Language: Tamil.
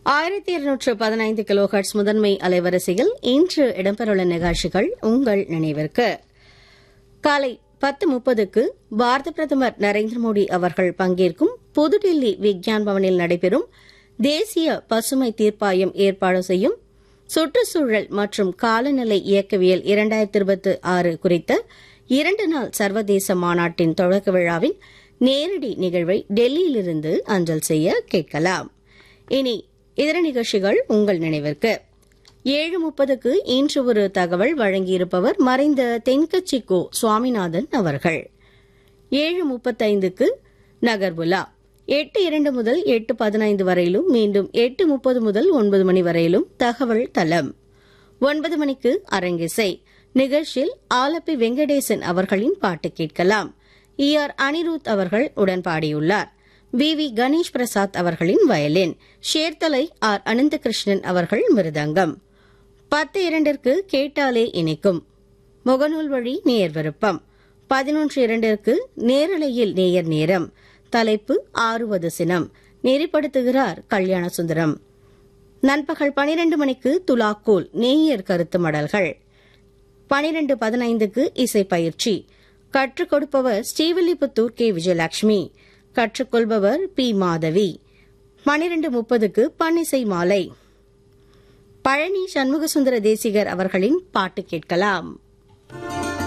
ஆயிரத்தி இருநூற்று பதினைந்து கிலோஹர்ட்ஸ் முதன்மை அலைவரிசையில் இன்று இடம்பெறவுள்ள நிகழ்ச்சிகள் உங்கள் நினைவிற்கு காலை பத்து முப்பதுக்கு பாரத பிரதமர் நரேந்திர மோடி அவர்கள் பங்கேற்கும் புதுடில்லி விக்யான் பவனில் நடைபெறும் தேசிய பசுமை தீர்ப்பாயம் ஏற்பாடு செய்யும் சுற்றுச்சூழல் மற்றும் காலநிலை இயக்கவியல் இரண்டாயிரத்தி இருபத்தி ஆறு குறித்த இரண்டு நாள் சர்வதேச மாநாட்டின் தொடக்க விழாவின் நேரடி நிகழ்வை டெல்லியிலிருந்து அஞ்சல் செய்ய கேட்கலாம் இனி இதர நிகழ்ச்சிகள் உங்கள் நினைவிற்கு ஏழு முப்பதுக்கு இன்று ஒரு தகவல் வழங்கியிருப்பவர் மறைந்த தென்கட்சி கோ சுவாமிநாதன் அவர்கள் ஏழு முப்பத்தைந்துக்கு நகர்புலா எட்டு இரண்டு முதல் எட்டு பதினைந்து வரையிலும் மீண்டும் எட்டு முப்பது முதல் ஒன்பது மணி வரையிலும் தகவல் தளம் ஒன்பது மணிக்கு அரங்கிசை நிகழ்ச்சியில் ஆலப்பி வெங்கடேசன் அவர்களின் பாட்டு கேட்கலாம் இ ஆர் அனிருத் அவர்கள் உடன் பாடியுள்ளார் வி வி கணேஷ் பிரசாத் அவர்களின் வயலின் ஷேர்தலை ஆர் அனந்தகிருஷ்ணன் அவர்கள் மிருதங்கம் பத்து இரண்டிற்கு கேட்டாலே இணைக்கும் முகநூல் வழி நேர் விருப்பம் பதினொன்று இரண்டிற்கு நேரலையில் நேயர் நேரம் தலைப்பு ஆறுவது சினம் நெறிப்படுத்துகிறார் கல்யாண சுந்தரம் நண்பகல் பனிரெண்டு மணிக்கு துலாக்கோல் நேயர் கருத்து மடல்கள் பனிரெண்டு பதினைந்துக்கு இசை பயிற்சி கற்றுக் கொடுப்பவர் ஸ்ரீவில்லிபுத்தூர் கே விஜயலட்சுமி கற்றுக்கொள்பவர் பி மாதவி பனிரெண்டு முப்பதுக்கு பன்னிசை மாலை பழனி சண்முகசுந்தர தேசிகர் அவர்களின் பாட்டு கேட்கலாம்